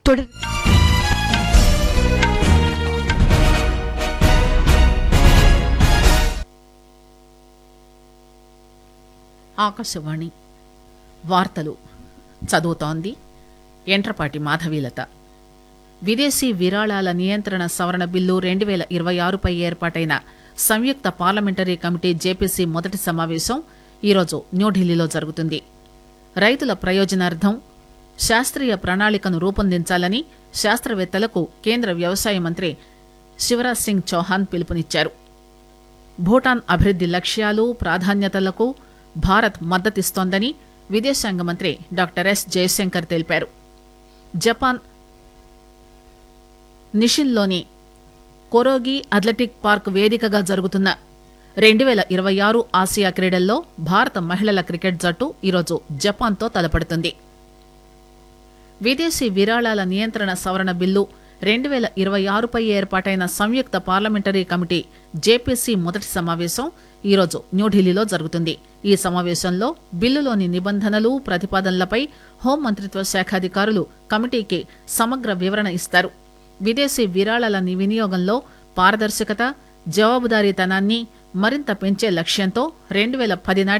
தொடர் ఆకాశవాణి వార్తలు చదువుతోంది ఎంట్రపాటి మాధవీలత విదేశీ విరాళాల నియంత్రణ సవరణ బిల్లు రెండు వేల ఇరవై ఆరుపై ఏర్పాటైన సంయుక్త పార్లమెంటరీ కమిటీ జేపీసీ మొదటి సమావేశం ఈరోజు న్యూఢిల్లీలో జరుగుతుంది రైతుల ప్రయోజనార్థం శాస్త్రీయ ప్రణాళికను రూపొందించాలని శాస్త్రవేత్తలకు కేంద్ర వ్యవసాయ మంత్రి శివరాజ్ సింగ్ చౌహాన్ పిలుపునిచ్చారు భూటాన్ అభివృద్ది లక్ష్యాలు ప్రాధాన్యతలకు భారత్ మద్దతిస్తోందని విదేశాంగ మంత్రి డాక్టర్ ఎస్ జయశంకర్ తెలిపారు జపాన్ నిషిన్లోని కొరోగి అథ్లెటిక్ పార్క్ వేదికగా జరుగుతున్న రెండు వేల ఇరవై ఆరు ఆసియా క్రీడల్లో భారత మహిళల క్రికెట్ జట్టు ఈరోజు జపాన్తో తలపడుతుంది విదేశీ విరాళాల నియంత్రణ సవరణ బిల్లు రెండు వేల ఇరవై ఆరుపై ఏర్పాటైన సంయుక్త పార్లమెంటరీ కమిటీ జేపీసీ మొదటి సమావేశం ఈరోజు న్యూఢిల్లీలో జరుగుతుంది ఈ సమావేశంలో బిల్లులోని నిబంధనలు ప్రతిపాదనలపై హోం మంత్రిత్వ శాఖ అధికారులు కమిటీకి సమగ్ర వివరణ ఇస్తారు విదేశీ విరాళాల ని- వినియోగంలో పారదర్శకత జవాబుదారీతనాన్ని మరింత పెంచే లక్ష్యంతో రెండు వేల పది నాటి